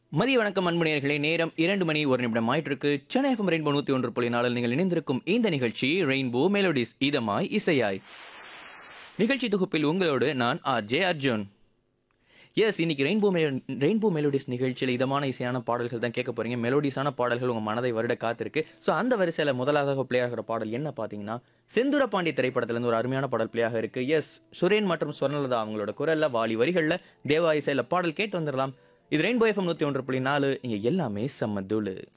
மதிய வணக்கம் அன்புநேயர்களே நேரம் இரண்டு மணி ஒரு நிமிடம் ஆயிட்டிருக்கு சென்னை எஃப்எம் ரெயின்போ நூத்தி ஒன்று புள்ளி நாளில் நீங்கள் இணைந்திருக்கும் இந்த நிகழ்ச்சி ரெயின்போ மெலோடிஸ் இதமாய் இசையாய் நிகழ்ச்சி தொகுப்பில் உங்களோடு நான் ஆர் ஜே அர்ஜுன் எஸ் இன்னைக்கு ரெயின்போ மெ ரெயின்போ மெலோடிஸ் நிகழ்ச்சியில் இதமான இசையான பாடல்கள் தான் கேட்க போறீங்க மெலோடிஸான பாடல்கள் உங்கள் மனதை வருட காத்திருக்கு ஸோ அந்த வரிசையில் முதலாக பிளே ஆகிற பாடல் என்ன பார்த்தீங்கன்னா செந்துர பாண்டி திரைப்படத்திலிருந்து ஒரு அருமையான பாடல் பிளேயாக இருக்கு எஸ் சுரேன் மற்றும் ஸ்வர்ணலதா அவங்களோட குரல்ல வாலி வரிகளில் தேவா இசையில் பாடல் கேட்டு வந்துடலாம் இது ரெயின்போ எஃப்எம் நூற்றி ஒன்று புள்ளி நாலு இங்கே எல்லாமே செம்ம தூளு